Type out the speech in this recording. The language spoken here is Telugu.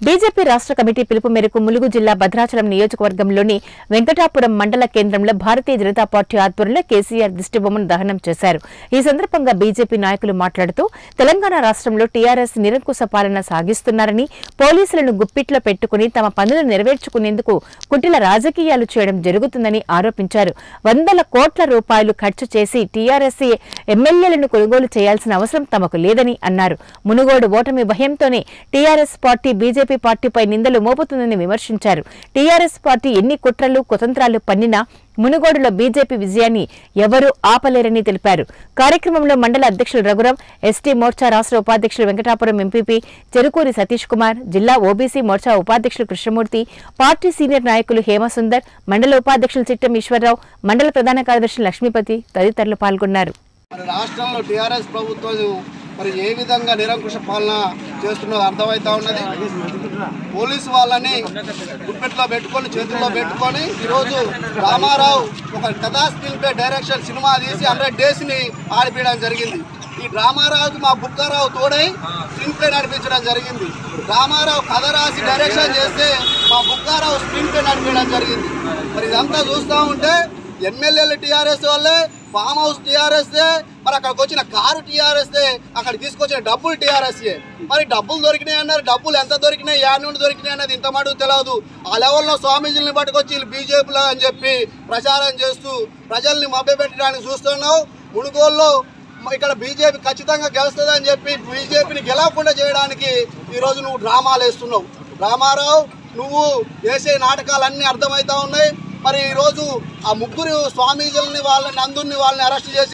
బీజేపీ రాష్ట్ర కమిటీ పిలుపు మేరకు ములుగు జిల్లా భద్రాచలం నియోజకవర్గంలోని వెంకటాపురం మండల కేంద్రంలో భారతీయ జనతా పార్టీ ఆధ్వర్యంలో కేసీఆర్ దిష్టిబొమ్మను దహనం చేశారు ఈ సందర్భంగా బీజేపీ నాయకులు మాట్లాడుతూ తెలంగాణ రాష్ట్రంలో టీఆర్ఎస్ నిరంకుశ పాలన సాగిస్తున్నారని పోలీసులను గుప్పిట్లో పెట్టుకుని తమ పనులు నెరవేర్చుకునేందుకు కుటిల రాజకీయాలు చేయడం జరుగుతుందని ఆరోపించారు వందల కోట్ల రూపాయలు ఖర్చు చేసి టీఆర్ఎస్ ఎమ్మెల్యేలను కొనుగోలు చేయాల్సిన అవసరం తమకు లేదని అన్నారు మునుగోడు ఓటమి భయంతోనే టీఆర్ఎస్ పార్టీ బీజేపీ పార్టీపై నిందలు మోపుతుందని విమర్శించారు టీఆర్ఎస్ పార్టీ ఎన్ని కుట్రలు కుతంత్రాలు పన్నినా మునుగోడులో బీజేపీ విజయాన్ని ఎవరూ ఆపలేరని తెలిపారు కార్యక్రమంలో మండల అధ్యక్షులు రఘురాం ఎస్టీ మోర్చా రాష్ట్ర ఉపాధ్యక్షులు వెంకటాపురం ఎంపీపీ చెరుకూరి సతీష్ కుమార్ జిల్లా ఓబీసీ మోర్చా ఉపాధ్యక్షులు కృష్ణమూర్తి పార్టీ సీనియర్ నాయకులు హేమసుందర్ మండల ఉపాధ్యక్షులు చిట్టం ఈశ్వరరావు మండల ప్రధాన కార్యదర్శి లక్ష్మీపతి తదితరులు పాల్గొన్నారు మరి రాష్ట్రంలో టీఆర్ఎస్ ప్రభుత్వం మరి ఏ విధంగా నిరంకుశ పాలన చేస్తున్నదో అర్థమవుతా ఉన్నది పోలీసు వాళ్ళని గుప్పెట్లో పెట్టుకొని చేతుల్లో పెట్టుకొని ఈరోజు రామారావు ఒక కథా స్క్రీన్ ప్లే డైరెక్షన్ సినిమా తీసి హండ్రెడ్ డేస్ని ఆడిపించడం జరిగింది ఈ రామారావుకి మా బుక్కారావు తోడై స్క్రీన్ ప్లే నడిపించడం జరిగింది రామారావు కథ రాసి డైరెక్షన్ చేస్తే మా బుక్కారావు స్క్రీన్ ప్లే నడిపించడం జరిగింది మరి ఇదంతా చూస్తూ ఉంటే ఎమ్మెల్యేలు టీఆర్ఎస్ వాళ్ళే ఫామ్ హౌస్ టీఆర్ఎస్ మరి అక్కడికి వచ్చిన కారు టీఆర్ఎస్ అక్కడ తీసుకొచ్చిన డబ్బులు టీఆర్ఎస్ మరి డబ్బులు దొరికినాయి అన్నారు డబ్బులు ఎంత దొరికినాయి యా నుండి దొరికినాయి అన్నది ఇంత మటుకు తెలియదు ఆ లెవెల్లో స్వామీజీని పట్టుకొచ్చి వీళ్ళు బీజేపీలో అని చెప్పి ప్రచారం చేస్తూ ప్రజల్ని మభ్యపెట్టడానికి చూస్తున్నావు మునుగోల్లో ఇక్కడ బీజేపీ ఖచ్చితంగా గెలుస్తుందని చెప్పి బీజేపీని గెలవకుండా చేయడానికి ఈరోజు నువ్వు డ్రామాలు వేస్తున్నావు రామారావు నువ్వు వేసే నాటకాలన్నీ అర్థమవుతా ఉన్నాయి మరి ఈరోజు ఆ ముగ్గురు స్వామీజీలని వాళ్ళని నందుని వాళ్ళని అరెస్ట్ చేసి